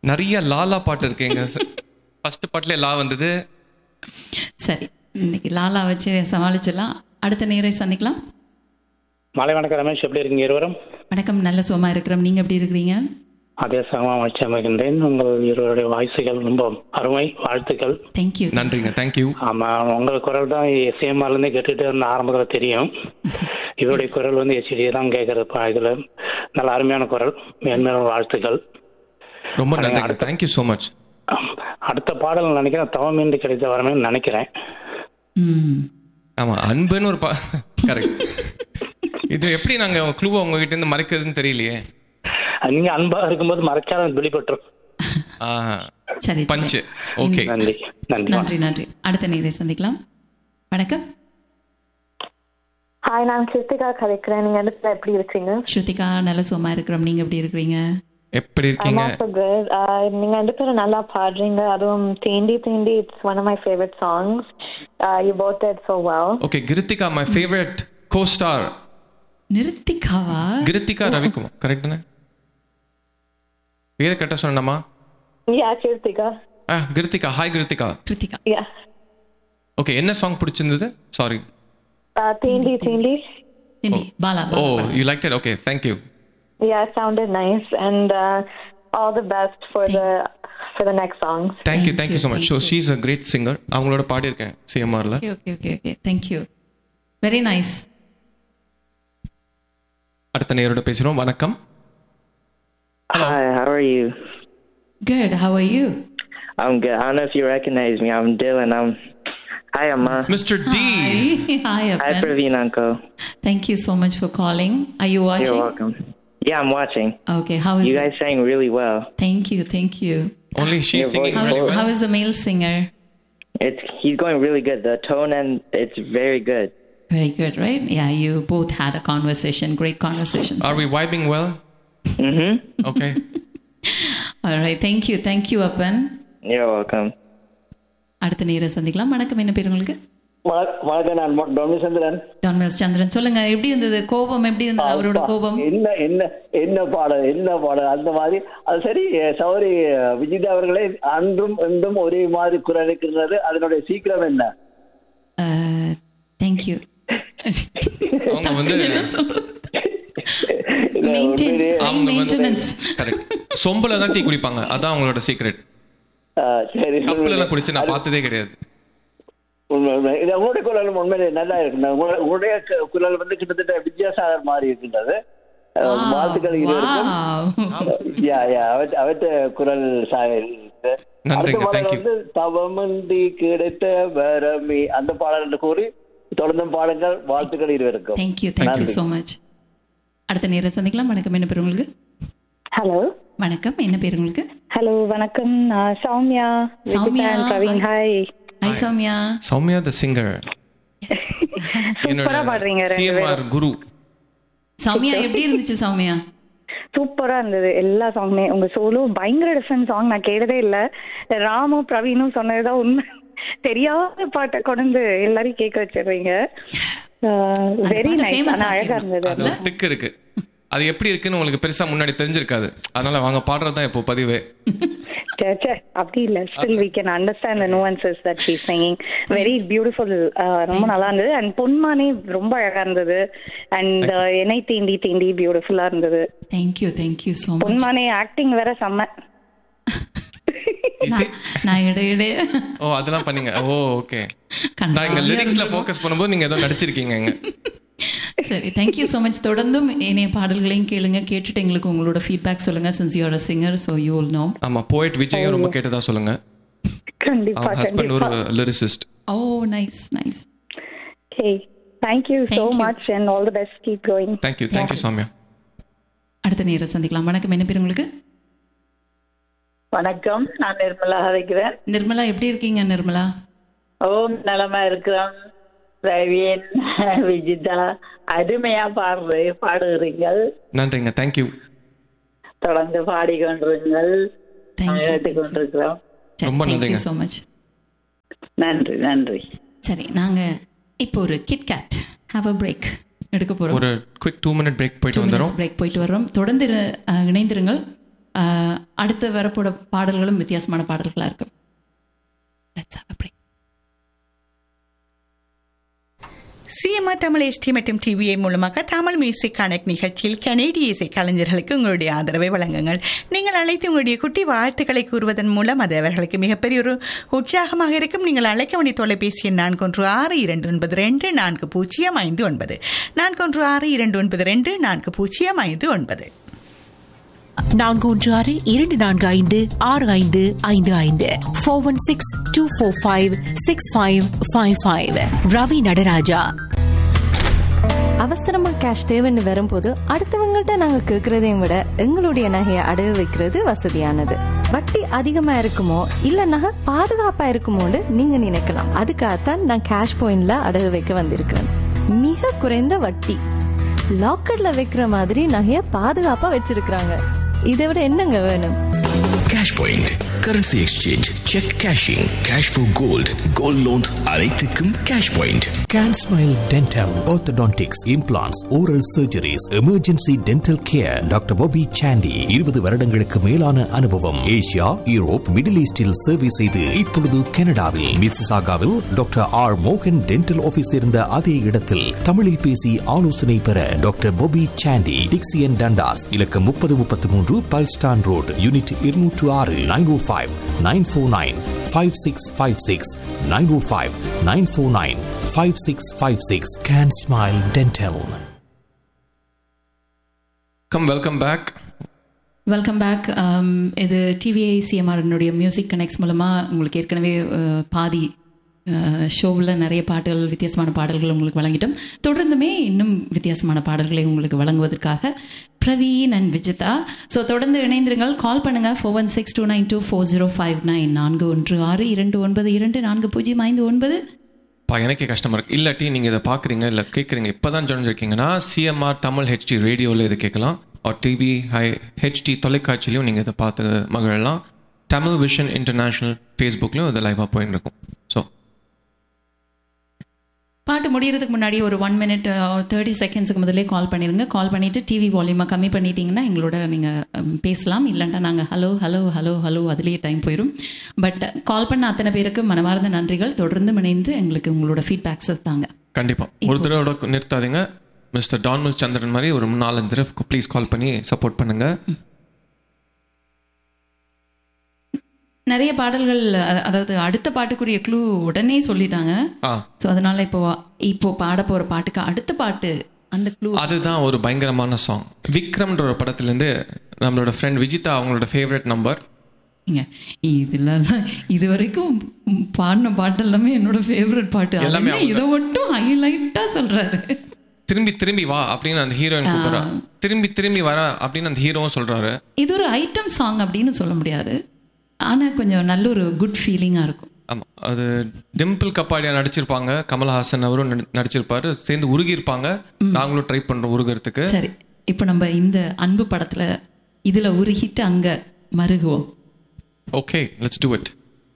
நிறைய லாலா பாட்டு இருக்குங்க ஃபர்ஸ்ட் பாட்டுல லா வந்தது சரி இன்னைக்கு லாலா வச்சு சமாளிச்சிடலாம் அடுத்த நேரை சந்திக்கலாம் மாலை வணக்கம் ரமேஷ் எப்படி இருக்கீங்க இருவரும் வணக்கம் நல்ல சுகமா இருக்கிறோம் நீங்க எப்படி இருக்கிறீங்க அதே சமமாக வச்சு அமைகின்றேன் உங்கள் இருவருடைய வாய்ஸுகள் ரொம்ப அருமை வாழ்த்துக்கள் தேங்க்யூ நன்றிங்க தேங்க்யூ ஆமா உங்கள் குரல் தான் எஸ்ஏஎம்ஆர்லேருந்து கேட்டுட்டு இருந்த ஆரம்பத்தில் தெரியும் இவருடைய குரல் வந்து எஸ்டி தான் கேட்கறது பாடல நல்ல அருமையான குரல் மேன்மேலும் வாழ்த்துக்கள் ரொம்ப நன்றிங்க தேங்க்யூ ஸோ மச் ஆம். அடுத்த பாடல் நினைக்கிறேன் தவமின்றி கிடைத்த வரமே நினைக்கிறேன் ம் ஆமா அன்புன்னு ஒரு பா கரெக்ட் இது எப்படி நாங்க க்ளூவை உங்ககிட்ட இருந்து மறைக்கிறதுன்னு தெரியலையே நீங்க அன்பா இருக்கும்போது மறைச்சாலும் வெளிப்பட்டுரும் சரி பஞ்சு ஓகே நன்றி நன்றி நன்றி நன்றி அடுத்த நேரை சந்திக்கலாம் வணக்கம் ஹாய் நான் கிருத்திகா கதைக்கிறேன் நீங்க இடத்துல எப்படி இருக்கீங்க ஸ்ருதிகா நல்ல சுகமா இருக்கிறோம் நீங்க எப்படி இருக்கிறீங்க எப்படி I'm இருக்கீங்க also good. Uh, நீங்க ரெண்டு பேரும் நல்லா பாடுறீங்க அதுவும் தேண்டி தேண்டி it's one of my favourite songs you both did so well okay Krithika my favourite co star நிறுத்திக்காவா கிருத்திகா ரவிக்குமார் கரெக்டுண்ணே பேரை கட்ட சொன்னமா யா கிருத்திகா ஆ Krithika hi Krithika Krithika yeah okay என்ன சாங் பிடிச்சிருந்தது சாரி தேண்டி தேண்டி திண்டி Bala oh Bala. You like it okay thank you yeah sounded nice and uh, all the best for the for the next songs thank you Thank thank you you, so much thank so you. She is a great singer அவங்களோட பாடியிருக்கேன் சிஎம்ஆர்ல okay okay okay okay thank you very nice அடுத்த நேரோட பேசுறோம் வணக்கம் Hi, how are you? Good how are you I'm good. I don't know if you recognize me. I'm Dylan. I'm. Hi, Amma. Mister D Hi, hi, Hi, Apan. Praveen Uncle. Thank you so much for calling. Are you watching? You're welcome. Yeah, I'm watching. Okay, how is You it? guys sang really well. Thank you, thank you. only she's Your singing voice- How very is, well. how is the male singer? It's he's going really good. The tone and it's very good. Very good, right? Yeah, you both had a conversation, great conversation. Are we vibing well? Mm-hmm. Okay. All right, thank you, thank you, Apan. You're welcome. அடுத்த நேரம் சந்திக்கலாம் வணக்கம் என்ன பேர் உங்களுக்கு வணக்கம் நான் டொமிசந்திரன் டான்மெல்ஸ் சந்திரன் சொல்லுங்க எப்படி இருந்தது கோபம் எப்படி இருந்தது அவரோட கோபம் என்ன என்ன என்ன பாடல் என்ன பாடல் அந்த மாதிரி அது சரி சௌரி விஜிதா அவர்களே அன்றும் என்றும் ஒரே மாதிரி குரல் இருக்கிறது அதனுடைய சீக்கிரம் என்ன தேங்க்யூ அவங்க வந்து இல்ல, மெயின்டைன் உண்மையிலேயே, அவங்க வந்து மெயின்டெனன்ஸ் கரெக்ட் சொம்புல தான் டீ குடிப்பாங்க அதான் அவங்களோட சீக்ரெட் ஆ, சரி கப்புல எல்லாம் குடிச்சு நான் பார்த்ததே கிடையாது உண்மை, உண்மை. இது உங்களுடைய குரல் உண்மையிலே நல்லா இருக்கு உங்க- உங்களுடைய கு- குரல் வந்து கிட்டத்தட்ட வித்யாசாகர் மாதிரி இருக்கின்றது அஹ், வாழ்த்துக்கள் இருவருக்கும் யா யா அவற்ற அவற்ற குரல் சாயல் இருக்கு. நன்றிங்க, அடுத்த பாடல் thank you. வந்து தவமந்தி கிடைத்த வரமி அந்த பாடல் என்று கூறி தொடர்ந்து பாடுங்கள் வாழ்த்துக்கள் இருவருக்கும் தேங்க்யூ தேங்க்யூ ஸோ மச் அடுத்த நேரம் சந்திக்கலாம் வணக்கம் என்ன பேர் உங்களுக்கு ஹலோ வணக்கம் என்ன பேர் உங்களுக்கு ஹலோ வணக்கம் நான் Soumya Soumya, Vijitha and Praveen hi hi Soumya Soumya the singer சூப்பரா பாடுறீங்க ரெண்டு சிஎம்ஆர் குரு சௌமியா எப்படி இருந்துச்சு சௌமியா சூப்பரா இருந்தது எல்லா சாங்குமே உங்க சோலோ பயங்கர டிஃப்ரெண்ட் சாங் நான் கேட்டதே இல்ல ராமும் பிரவீனும் சொன்னதுதான் உண்மை தெரியாத பாட்டை கொண்டு எல்லாரையும் கேட்க வச்சிடுறீங்க வெரி பாட்டு நைஸ் famous ஆனா அழகா ஆக்கிடணும். இருந்தது அது ஒரு டிக் இருக்கு அது எப்படி இருக்குன்னு உங்களுக்கு பெருசா முன்னாடி தெரிஞ்சிருக்காது அதனால அவங்க பாடுறது தான் இப்போ பதிவே ச்சே, ச்சே, அப்படி இல்ல still we can understand the nuances that she's singing very beautiful ரொம்ப நல்லா இருந்தது அண்ட் பொன்மானே ரொம்ப அழகா இருந்தது அண்ட் என்னை தீண்டி தீண்டி பியூட்டிஃபுல்லா இருந்தது தேங்க்யூ தேங்க்யூ ஸோ மச் பொன்மானே ஆக்டிங் வேற செம்ம நான் இடையிடையே ஓ அதெல்லாம் பண்ணீங்க ஓ ஓகே கண்டா. நான் இங்க லிரிக்ஸ்ல ஃபோக்கஸ் பண்ணும்போது நீங்க ஏதோ நடிச்சிருக்கீங்க இங்க சரி தேங்க்யூ ஸோ மச் தொடர்ந்தும் ஏனைய பாடல்களையும் கேளுங்க கேட்டுட்டு எங்களுக்கு உங்களோட ஃபீட்பேக் சொல்லுங்க since you are a singer so you will know ஆமா போயிட் விஜயும் ரொம்ப கேட்டதா சொல்லுங்க கண்டிப்பா அவங்க ஹஸ்பண்ட் ஒரு கண்டிப்பா lyricist oh nice nice Okay. Thank you Thank so you. much and all the best. Keep going. Thank you thank you Soumya அடுத்த நேரம் சந்திக்கலாம் வணக்கம் என்ன பேர் உங்களுக்கு வணக்கம் நான் நிர்மலா அழைக்கிறேன் நிர்மலா எப்படி இருக்கீங்க நிர்மலா ஓம் நலமா இருக்கிறோம் பிரவீன் விஜிதா அருமையா பாடுற பாடுகிறீங்கள் நன்றிங்க தேங்க்யூ தொடர்ந்து பாடிக்கொண்டிருங்கள் தேங்க்யூ கேட்டுக்கொண்டிருக்கிறோம் ரொம்ப தேங்க்யூ நன்றிங்க. ஸோ மச் நன்றி நன்றி சரி நாங்க இப்போ ஒரு Kit Kat have a break எடுக்க போறோம் ஒரு குவிக் டூ மினிட் பிரேக் போயிட்டு டூ வந்துடும் மினிட்ஸ் பிரேக் போயிட்டு வர்றோம் தொடர்ந்து இரு- அஹ், இணைந்திருங்கள் அஹ், அடுத்து வரப்போட பாடல்களும் வித்தியாசமான பாடல்களா இருக்கும் Let's have a break. CMR Tamil SD மற்றும் டிவிஐ மூலமாக தமிழ் மியூசிக் கனெக்ட் நிகழ்ச்சியில் கனேடிய இசை கலைஞர்களுக்கு உங்களுடைய ஆதரவை வழங்குங்கள் நீங்கள் அழைத்து உங்களுடைய குட்டி வாழ்த்துக்களை கூறுவதன் மூலம் அது அவர்களுக்கு மிகப்பெரிய ஒரு உற்சாகமாக இருக்கும் நீங்கள் அழைக்க வேண்டிய தொலைபேசி எண் நான்கு ஒன்று ஆறு இரண்டு ஒன்பது ரெண்டு நான்கு பூஜ்ஜியம் ஐந்து ஒன்பது நான்கு ஒன்று ஆறு இரண்டு ஒன்பது ரெண்டு நான்கு பூஜ்ஜியம் ஐந்து ஒன்பது நான்கு ஒன்று ஆறு இரண்டு நான்கு ஐந்து ஆறு ஐந்து ஐந்து ஐந்து four one six two four five six five five five Ravi Nataraja அவசரமா கேஷ் தேவைன்னு வரும்போது அடுத்தவங்கள்ட்ட நாங்க கேட்கறதையும் விட எங்களுடைய நகையை அடகு வைக்கிறது வசதியானது வட்டி அதிகமா இருக்குமோ இல்ல நகை பாதுகாப்பா இருக்குமோன்னு நீங்க நினைக்கலாம் அதுக்காகத்தான் நான் கேஷ் பாயிண்ட்ல அடகு வைக்க வந்திருக்கிறேன் மிக குறைந்த வட்டி லாக்கர்ல வைக்கிற மாதிரி நகைய பாதுகாப்பா வச்சிருக்கிறாங்க இதை விட என்னங்க வேணும் cash point currency exchange cheque cashing cash for gold gold loans அனைத்துக்கும் cash point Can Smile Dental, Orthodontics, Implants, Oral Surgeries, Emergency Dental Care, doctor Bobby Sandy இருபது வருடங்களுக்கு மேலான அனுபவம் ஏசியா யூரோப் மிடில் ஈஸ்டில் சேவை செய்து இப்பொழுது கனடாவில் மிசிசாகாவில் டாக்டர் ஆர் மோகன் டென்டல் ஆபீஸ் இருந்த அதே இடத்தில் தமிழில் பேசி ஆலோசனை பெற doctor Bobby Sandy Dixie and Dundas இலக்கம் முப்பது முப்பத்தி மூன்று பல்ஸ்டான் ரோடு யூனிட் இருநூற்று ஆறு nine O five nine four nine five six five six nine O five nine four nine five six five six can smile dental come welcome back welcome back இது TVI சிஎம்ஆர்னுடைய music connects மூலமாக உங்களுக்கு ஏற்கனவே அஹ், பாதி ஷோவில் நிறைய பாட்டுகள் வித்தியாசமான பாடல்கள் உங்களுக்கு வழங்கிட்டோம் தொடர்ந்துமே இன்னும் வித்தியாசமான பாடல்களை உங்களுக்கு வழங்குவதற்காக பிரவீன் அண்ட் விஜிதா ஸோ தொடர்ந்து இணைந்திருங்கள் கால் பண்ணுங்க four one six two nine two four zero five nine நான்கு ஒன்று ஆறு இரண்டு ஒன்பது இரண்டு நான்கு பூஜ்ஜியம் ஐந்து ஒன்பது பா எனக்கே கஷ்டமா இருக்கு இல்லாட்டி நீங்க இதை பாக்குறீங்க இல்ல கேக்குறீங்க இப்பதான் ஜாயின் சிஎம்ஆர் தமிழ் ஹெச்டி ரேடியோல இதை கேட்கலாம் ஆர் டிவி ஹை ஹெச்டி தொலைக்காட்சியிலையும் நீங்க இதை பார்த்து மகிழலாம் தமிழ் விஷன் இன்டர்நேஷனல் ஃபேஸ்புக்லையும் இது லைவாக போயின்னு இருக்கும் ஸோ பாட்டு முடியறதுக்கு முன்னாடி ஒரு ஒன் மினிட் தேர்ட்டி செகண்ட்ஸுக்கு முதல்லே கால் பண்ணிடுங்க கால் பண்ணிட்டு டிவி வால்யூமை கம்மி பண்ணிட்டீங்கன்னா எங்களோட நீங்கள் பேசலாம் இல்லைன்னா நாங்கள் ஹலோ ஹலோ ஹலோ ஹலோ அதுலேயே டைம் போயிடும் பட் கால் பண்ண அத்தனை பேருக்கு மனமார்ந்த நன்றிகள் தொடர்ந்து இணைந்து எங்களுக்கு உங்களோட ஃபீட்பேக்ஸ் தாங்க கண்டிப்பா ஒரு தடவை நிறுத்தாதீங்க மிஸ்டர் டான்மல் சந்திரன் மாதிரி ஒரு நாலஞ்சு தடவை ப்ளீஸ் கால் பண்ணி சப்போர்ட் பண்ணுங்க நிறைய பாடல்கள் அ- அதாவது அடுத்த பாட்டுக்குரிய க்ளூ உடனே சொல்லிட்டாங்க ஆ ஸோ அதனால இப்போ இப்போ பாட போற பாட்டுக்கு அடுத்த பாட்டு அந்த க்ளூ அதுதான் ஒரு பயங்கரமான சாங் விக்ரம்ன்ற ஒரு படத்துலேருந்து நம்மளோட ஃப்ரெண்ட் விஜிதா அவங்களோட ஃபேவரட் நம்பர் இதுல இது வரைக்கும் பாடின பாட்டு எல்லாமே என்னோட ஃபேவரட் பாட்டு அது எல்லாமே என்ன இதை மட்டும் ஹைலைட்டா சொல்றாரு திரும்பி திரும்பி வா அப்படின்னு அந்த ஹீரோயின் கூப்பிடுறா திரும்பி திரும்பி வர அப்படின்னு அந்த ஹீரோவும் சொல்றாரு இது ஒரு ஐட்டம் சாங் அப்படின்னு சொல்ல முடியாது ஆனா கொஞ்சம் நல்ல ஒரு குட் ஃபீலிங்கா இருக்கும் ஆமா அது டிம்பிள் கப்பாடியா நடிச்சிருப்பாங்க கமல்ஹாசன் அவரும் நடி- நடிச்சிருப்பாரு சேர்ந்து உருகி இருப்பாங்க நாங்களும் ட்ரை பண்றோம் உருகிறதுக்கு சரி இப்போ நம்ம இந்த அன்பு படத்துல இதுல உருகிட்டு அங்க மருகுவோம் ஓகே லெட்ஸ் டூ இட்